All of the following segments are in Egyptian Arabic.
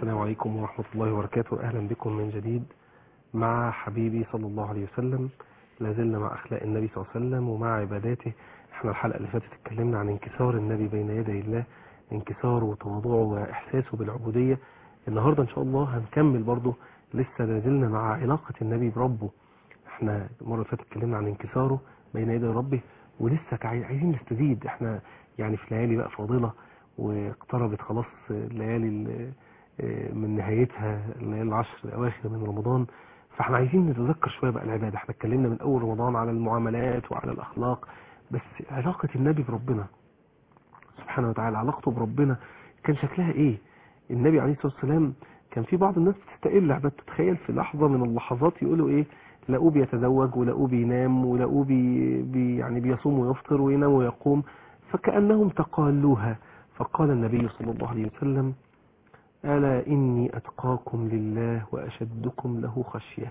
السلام عليكم ورحمة الله وبركاته أهلا بكم من جديد مع حبيبي صلى الله عليه وسلم لازلنا مع أخلاق النبي صلى الله عليه وسلم ومع عباداته احنا الحلقة اللي فاتت اتكلمنا عن انكسار النبي بين يدي الله انكساره وتواضعه وإحساسه بالعبودية النهاردة إن شاء الله هنكمل برضه لسه لازلنا مع علاقة النبي بربه احنا المرة اللي فاتت اتكلمنا عن انكساره بين يدي ربه ولسه عاي- عايزين نستزيد احنا يعني في ليالي بقى فاضلة واقتربت خلاص الليالي ال- من نهايتها الليالي العشر الأواخر من رمضان فاحنا عايزين نتذكر شوية بقى العبادة احنا اتكلمنا من أول رمضان على المعاملات وعلى الأخلاق بس علاقة النبي بربنا سبحانه وتعالى علاقته بربنا كان شكلها ايه النبي عليه الصلاة والسلام كان في بعض الناس بتستقل عبادة تتخيل في لحظة من اللحظات يقولوا ايه لقوه بيتزوج ولقوه بينام ولقوه بي بي يعني بيصوم ويفطر وينام ويقوم فكأنهم تقالوها فقال النبي صلى الله عليه وسلم ألا إني أتقاكم لله وأشدكم له خشية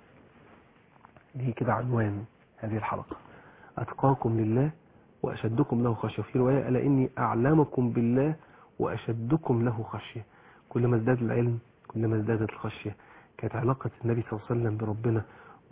دي كده عنوان هذه الحلقة أتقاكم لله وأشدكم له خشية في رواية ألا إني أعلمكم بالله وأشدكم له خشية كلما ازداد العلم كلما ازدادت الخشية كانت علاقة النبي صلى الله عليه وسلم بربنا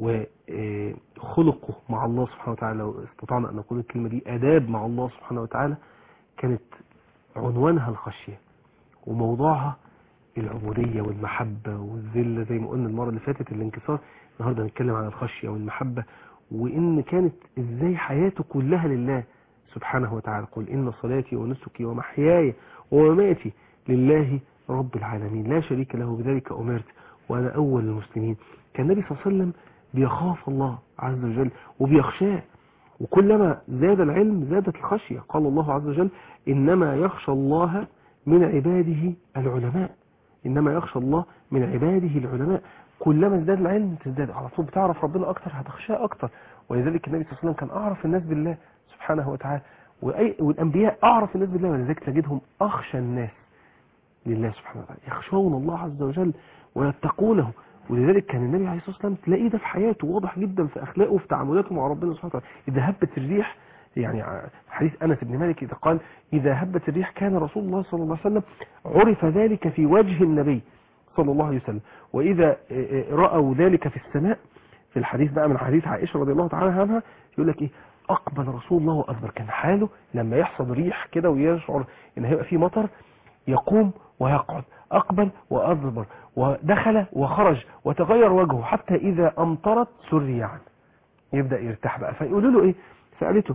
وخلقه مع الله سبحانه وتعالى لو استطعنا أن نقول الكلمة دي أداب مع الله سبحانه وتعالى كانت عنوانها الخشية وموضوعها العبودية والمحبة والذلة زي ما قلنا المرة اللي فاتت الانكسار النهاردة هنتكلم عن الخشية والمحبة وإن كانت إزاي حياته كلها لله سبحانه وتعالى قل إن صلاتي ونسكي ومحياي ومماتي لله رب العالمين لا شريك له بذلك أمرت وأنا أول المسلمين كان النبي صلى الله عليه وسلم بيخاف الله عز وجل وبيخشاه وكلما زاد العلم زادت الخشية قال الله عز وجل إنما يخشى الله من عباده العلماء إنما يخشى الله من عباده العلماء كلما ازداد العلم تزداد على طول بتعرف ربنا أكتر هتخشاه أكتر ولذلك النبي صلى الله عليه وسلم كان أعرف الناس بالله سبحانه وتعالى وأي والأنبياء أعرف الناس بالله ولذلك تجدهم أخشى الناس لله سبحانه وتعالى يخشون الله عز وجل ويتقونه ولذلك كان النبي عليه الصلاة والسلام تلاقيه ده في حياته واضح جدا في أخلاقه وفي تعاملاته مع ربنا سبحانه وتعالى إذا هبت الريح يعني حديث أنس بن مالك إذا قال إذا هبت الريح كان رسول الله صلى الله عليه وسلم عرف ذلك في وجه النبي صلى الله عليه وسلم وإذا رأوا ذلك في السماء في الحديث بقى من حديث عائشة رضي الله تعالى عنها يقول لك إيه أقبل رسول الله وأكبر كان حاله لما يحصل ريح كده ويشعر إن هيبقى فيه مطر يقوم ويقعد أقبل وأدبر ودخل وخرج وتغير وجهه حتى إذا أمطرت سري عنه يبدأ يرتاح بقى فيقولوا له إيه سألته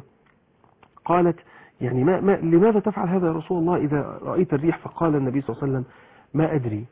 قالت يعني ما, ما لماذا تفعل هذا يا رسول الله إذا رأيت الريح فقال النبي صلى الله عليه وسلم ما أدري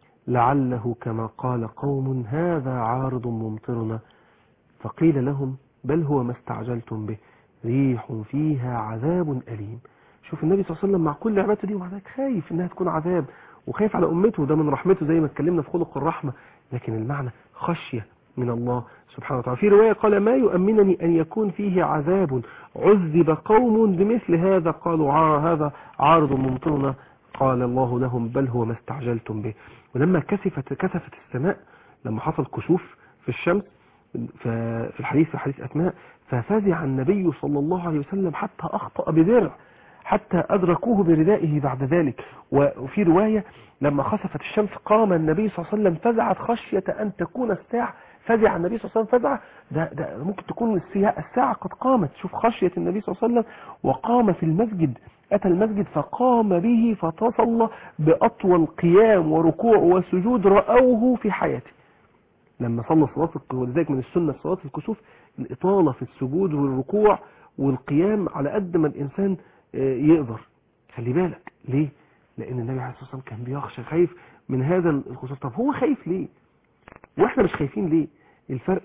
لعله كما قال قوم هذا عارض ممطرنا فقيل لهم بل هو ما استعجلتم به ريح فيها عذاب أليم شوف النبي صلى الله عليه وسلم مع كل عبادته دي ومع ذلك خايف انها تكون عذاب وخايف على امته ده من رحمته زي ما اتكلمنا في خلق الرحمة لكن المعنى خشية من الله سبحانه وتعالى في رواية قال ما يؤمنني أن يكون فيه عذاب عذب قوم بمثل هذا قالوا هذا عارض ممطرنا قال الله لهم بل هو ما استعجلتم به ولما كسفت كسفت السماء لما حصل كسوف في الشمس في الحديث في حديث أسماء ففزع النبي صلى الله عليه وسلم حتى أخطأ بدرع حتى أدركوه بردائه بعد ذلك وفي رواية لما خسفت الشمس قام النبي صلى الله عليه وسلم فزعت خشية أن تكون الساعة فزع النبي صلى الله عليه وسلم فزع ده, ده ممكن تكون الساعة قد قامت شوف خشية النبي صلى الله عليه وسلم وقام في المسجد أتى المسجد فقام به فتصل بأطول قيام وركوع وسجود رأوه في حياته لما صلى صلاة ولذلك من السنة في صلاة الكسوف الإطالة في السجود والركوع والقيام على قد ما الإنسان يقدر خلي بالك ليه لأن النبي عليه الصلاة والسلام كان بيخشى خايف من هذا الخصوص طب هو خايف ليه واحنا مش خايفين ليه الفرق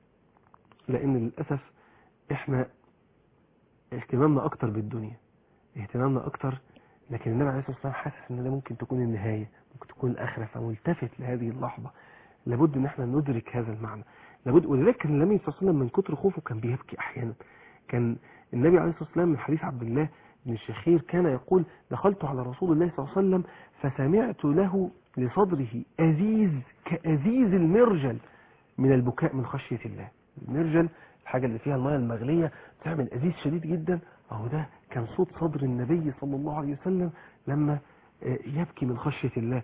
لأن للأسف احنا اهتمامنا أكتر بالدنيا اهتمامنا أكتر لكن النبي عليه الصلاة والسلام حاسس ان ده ممكن تكون النهاية ممكن تكون الآخرة فملتفت لهذه اللحظة لابد ان احنا ندرك هذا المعنى لابد ولذلك كان النبي صلى الله عليه وسلم من كتر خوفه كان بيبكي احيانا كان النبي عليه الصلاة والسلام من حديث عبد الله بن الشخير كان يقول دخلت على رسول الله صلى الله عليه وسلم فسمعت له لصدره أزيز كأزيز المرجل من البكاء من خشية الله المرجل الحاجة اللي فيها المياه المغلية تعمل أزيز شديد جدا أهو ده كان صوت صدر النبي صلى الله عليه وسلم لما آه، يبكي من خشية الله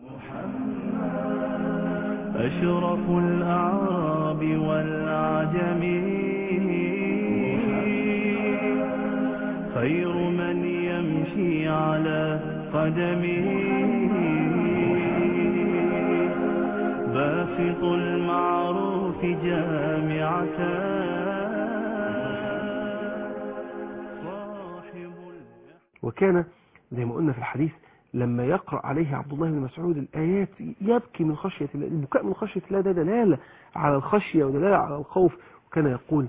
أشرف الأعراب والعجم خير من يمشي على قدمه باسط المعروف جامعة صاحب وكان زي ما قلنا في الحديث لما يقرأ عليه عبد الله بن مسعود الآيات يبكي من خشية الله البكاء من خشية الله ده دلالة على الخشية ودلالة على الخوف وكان يقول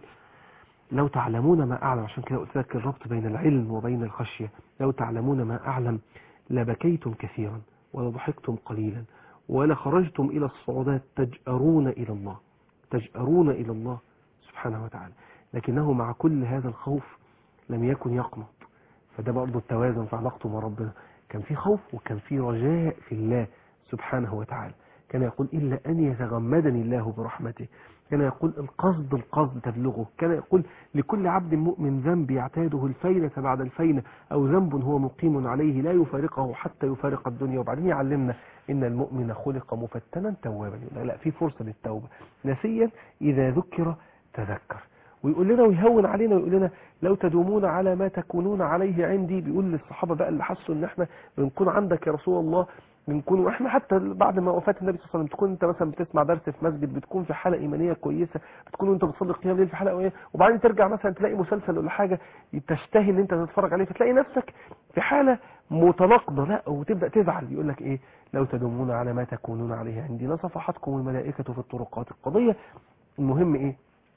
لو تعلمون ما أعلم عشان كده قلت لك الربط بين العلم وبين الخشية لو تعلمون ما أعلم لبكيتم كثيرا ولضحكتم قليلا ولخرجتم إلى الصعودات تجأرون إلى الله تجأرون إلى الله سبحانه وتعالى لكنه مع كل هذا الخوف لم يكن يقنط فده برضه التوازن في علاقته مع ربنا كان في خوف وكان في رجاء في الله سبحانه وتعالى كان يقول إلا أن يتغمدني الله برحمته كان يقول القصد القصد تبلغه كان يقول لكل عبد مؤمن ذنب يعتاده الفينة بعد الفينة أو ذنب هو مقيم عليه لا يفارقه حتى يفارق الدنيا وبعدين يعلمنا إن المؤمن خلق مفتنا توابا لا, لا في فرصة للتوبة نسيا إذا ذكر تذكر ويقول لنا ويهون علينا ويقول لنا لو تدومون على ما تكونون عليه عندي بيقول للصحابة بقى اللي حسوا ان احنا بنكون عندك يا رسول الله بنكون واحنا حتى بعد ما وفاة النبي صلى الله عليه وسلم تكون انت مثلا بتسمع درس في مسجد بتكون في حالة ايمانية كويسة بتكون وانت بتصلي قيام ليل في حالة ايمانية وبعدين ترجع مثلا تلاقي مسلسل ولا حاجة تشتهي ان انت تتفرج عليه فتلاقي نفسك في حالة متناقضة لا وتبدأ تزعل يقول لك ايه لو تدومون على ما تكونون عليه عندي لصفحتكم الملائكة في الطرقات القضية المهم ايه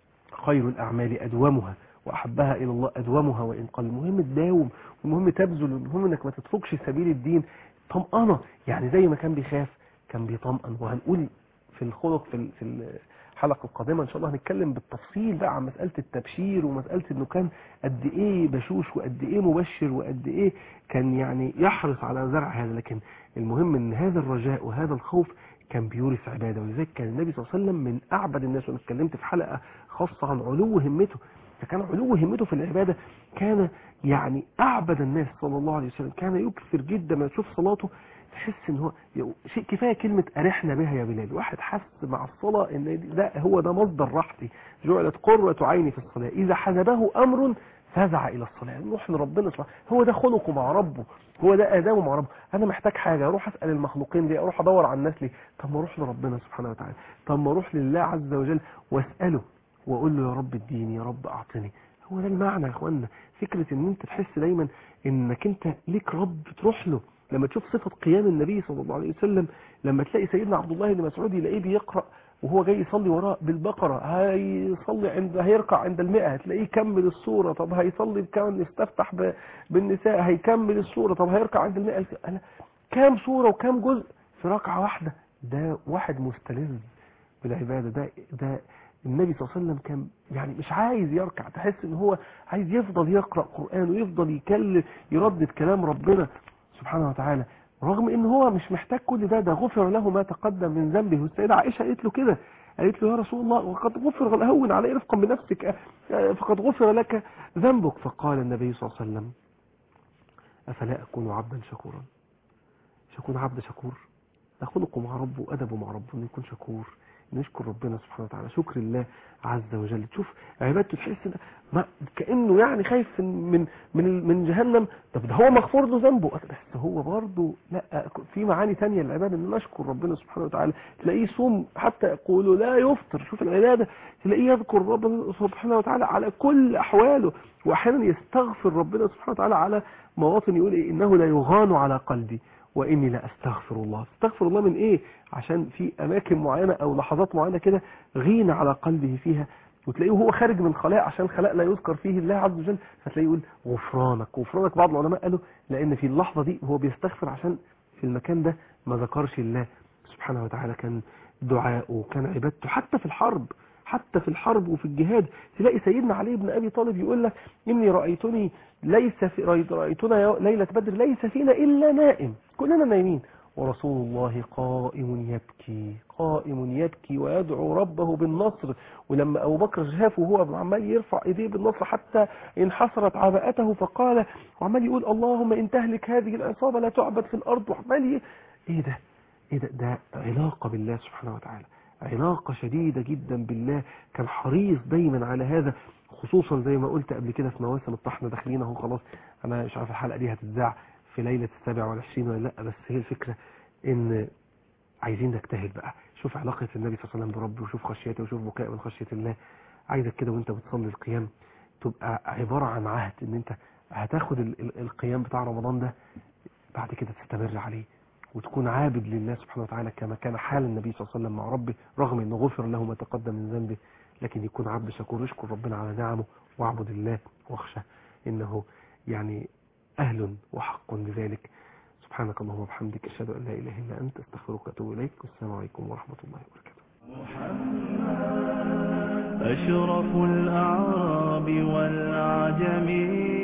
خير الأعمال أدومها وأحبها إلى الله أدومها وإن قل المهم تداوم والمهم تبذل والمهم إنك ما تتركش سبيل الدين طمأنة يعني زي ما كان بيخاف كان بيطمئن وهنقول في الخلق في ال- في الحلقة القادمة إن شاء الله هنتكلم بالتفصيل بقى عن مسألة التبشير ومسألة إنه كان قد إيه بشوش وقد إيه مبشر وقد إيه كان يعني يحرص على زرع هذا لكن المهم إن هذا الرجاء وهذا الخوف كان بيورث عبادة ولذلك كان النبي صلى الله عليه وسلم من أعبد الناس وأنا اتكلمت في حلقة خاصة عن علو همته فكان علو همته في العبادة كان يعني أعبد الناس صلى الله عليه وسلم كان يكثر جدا ما تشوف صلاته تحس ان هو شيء كفايه كلمه ارحنا بها يا بلال واحد حس مع الصلاه ان ده هو ده مصدر راحتي جعلت قره عيني في الصلاه اذا حزبه امر فزع الى الصلاه نروح لربنا سبحانه هو ده خلقه مع ربه هو ده ادابه مع ربه انا محتاج حاجه اروح اسال المخلوقين ليه اروح ادور على الناس ليه طب ما اروح لربنا سبحانه وتعالى طب ما اروح لله عز وجل واساله واقول له يا رب اديني يا رب اعطني هو ده المعنى يا اخوانا فكره ان انت تحس دايما انك انت ليك رب تروح له لما تشوف صفة قيام النبي صلى الله عليه وسلم لما تلاقي سيدنا عبد الله بن مسعود يلاقيه بيقرأ وهو جاي يصلي وراه بالبقرة هيصلي عند هيركع عند المئة هتلاقيه يكمل السورة طب هيصلي كمان يستفتح ب- بالنساء هيكمل السورة طب هيركع عند المئة أنا كام سورة وكام جزء في ركعة واحدة ده واحد مستلذ بالعبادة ده ده النبي صلى الله عليه وسلم كان يعني مش عايز يركع تحس ان هو عايز يفضل يقرأ قرآن ويفضل يكلم يردد كلام ربنا سبحانه وتعالى رغم ان هو مش محتاج كل ده ده غفر له ما تقدم من ذنبه والسيدة عائشة قالت له كده قالت له يا رسول الله وقد غفر هون علي رفقا بنفسك آه، فقد غفر لك ذنبك فقال النبي صلى الله عليه وسلم أفلا أكون عبدا شكورا مش أكون عبد شكور ده خلقه مع ربه وأدبه مع ربه إنه يكون شكور إنه يشكر ربنا سبحانه وتعالى شكر الله عز وجل تشوف عبادته تحس إن ما كأنه يعني خايف من من من جهنم طب ده هو مغفور له ذنبه بس هو برضه لا في معاني تانية للعبادة إن نشكر ربنا سبحانه وتعالى تلاقيه يصوم حتى يقولوا لا يفطر شوف العبادة تلاقيه يذكر ربنا سبحانه وتعالى على كل أحواله وأحيانا يستغفر ربنا سبحانه وتعالى على مواطن يقول إيه إنه لا يغان على قلبي واني لا استغفر الله استغفر الله من ايه عشان في اماكن معينة او لحظات معينة كده غين على قلبه فيها وتلاقيه وهو خارج من خلاء عشان خلاء لا يذكر فيه الله عز وجل فتلاقيه يقول غفرانك غفرانك بعض العلماء قالوا لان في اللحظة دي هو بيستغفر عشان في المكان ده ما ذكرش الله سبحانه وتعالى كان دعاءه كان عبادته حتى في الحرب حتى في الحرب وفي الجهاد تلاقي سيدنا علي بن ابي طالب يقول لك اني رايتني ليس في رأيت- رايتنا يو- ليله بدر ليس فينا الا نائم كلنا نايمين ورسول الله قائم يبكي قائم يبكي ويدعو ربه بالنصر ولما أبو بكر شافه وهو عمال يرفع إيديه بالنصر حتى انحسرت عباءته فقال وعمال يقول اللهم إن تهلك هذه العصابة لا تعبد في الأرض وعمال ي- إيه ده إيه ده ده علاقة بالله سبحانه وتعالى علاقة شديدة جدا بالله كان حريص دايما على هذا خصوصا زي ما قلت قبل كده في مواسم الطحن داخلين اهو خلاص انا مش عارف الحلقة دي هتتذاع في ليلة السابع والعشرين ولا لا بس هي الفكرة ان عايزين نجتهد بقى شوف علاقة النبي صلى الله عليه وسلم بربه وشوف خشيته وشوف بكاء من خشية الله عايزك كده وانت بتصلي القيام تبقى عبارة عن عهد ان انت هتاخد ال- ال- القيام بتاع رمضان ده بعد كده تستمر عليه وتكون عابد لله سبحانه وتعالى كما كان حال النبي صلى الله عليه وسلم مع ربه رغم انه غفر له ما تقدم من ذنبه لكن يكون عبد شكور يشكر ربنا على نعمه واعبد الله واخشى انه يعني اهل وحق لذلك سبحانك اللهم وبحمدك اشهد ان لا اله الا انت استغفرك واتوب اليك والسلام عليكم ورحمه الله وبركاته أشرف الأعراب والعجم